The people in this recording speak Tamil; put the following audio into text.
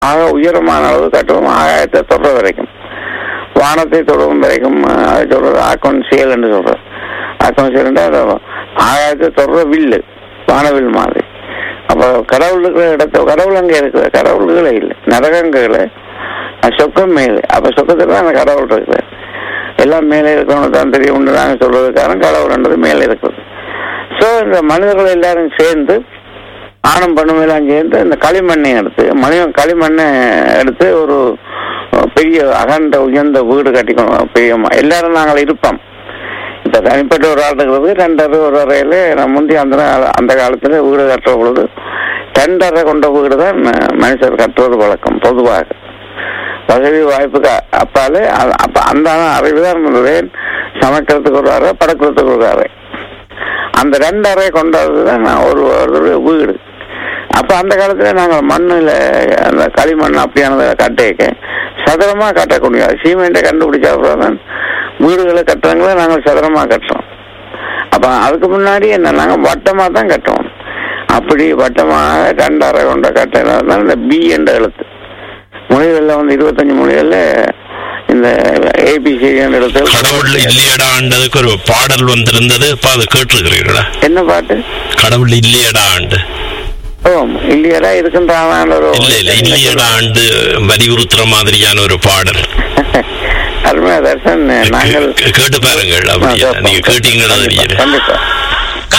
ஆக உயரமான அளவு கட்டுவோம் ஆகாயத்தை தொடுற வரைக்கும் வானத்தை தொடுவும் வரைக்கும் அஹ், அதை சொல்றது ஆக்கோன் செயல் என்று சொல்றது ஆக்கோன் செயல் என்றால் அது ஆகாயத்தை தொடுற வில்லு வானவில் மாதிரி அப்போ கடவுள் இருக்கிற இடத்த கடவுள் அங்கே இருக்குது கடவுள்களே இல்லை நரகங்களே சொக்கம் மேலே அப்போ சொக்கத்தில் தான் அந்த கடவுள் இருக்குது எல்லாம் மேலே இருக்கணும் தான் தெரியும்னு நாங்கள் சொல்றதுக்கான கடவுள்ன்றது மேலே இருக்குது ஸோ இந்த மனிதர்கள் எல்லாரும் சேர்ந்து ஆணும் பண்ணும் எல்லாம் சேர்ந்து இந்த களிமண்ணை எடுத்து மணி களிமண்ணை எடுத்து ஒரு பெரிய அகண்ட உயர்ந்த வீடு கட்டிக்கணும் பெரிய ம- எல்லாரும் நாங்கள் இருப்போம் இப்ப தனிப்பட்ட ஒரு ஆள் இருக்கிறது ரெண்டரை ஒரு அறையில நான் முந்தி அந்த நா- அந்த காலத்துல வீடு கட்டுற பொழுது ரெண்டரை கொண்ட வீடு தான் ம- மனுஷர் கட்டுவது வழக்கம் பொதுவாக வசதி வாய்ப்புக்கு அ- அப்பாலே அ- அப்ப அந்த அறிவு தான் இருந்தது சமைக்கிறதுக்கு ஒரு அறை படுக்கிறதுக்கு ஒரு அறை அந்த ரெண்டு அறை கொண்டது தான் நான் ஒரு ஒரு வீடு அப்ப அந்த காலத்துல நாங்க மண்ணுல அந்த களிமண் அப்படியானதை கட்டிக்க சதுரமா கட்டக்கூடிய சீமெண்ட்டை கண்டுபிடிச்ச அப்புறம் தான் வீடுகளை கட்டுறவங்கள நாங்கள் சதுரமா கட்டுறோம் அப்ப அதுக்கு முன்னாடி என்ன நாங்க வட்டமா தான் கட்டுவோம் அப்படி வட்டமாக ரெண்டு அறை கொண்ட கட்டினது இந்த பி என்ற எழுத்து மொழிகளில் வந்து இருபத்தஞ்சு மொழிகள்ல இந்த ஏபிசி என்ற எழுத்து கடவுள் இல்லையடான்றதுக்கு ஒரு பாடல் வந்திருந்தது இப்ப அதை கேட்டிருக்கிறீர்களா என்ன பாட்டு கடவுள் இல்லையடா ஆண்டு ஓ இல்லையடா இருக்குன்றான ஒரு இல்ல இல்ல இல்லையடா ஆண்டு வலியுறுத்துற மாதிரியான ஒரு பாடல் அருமையா தர்ஷன் நாங்கள் கே- கேட்டு பாருங்கள் அப்படியே நீங்க கேட்டீங்களா தெரியல கண்டிப்பா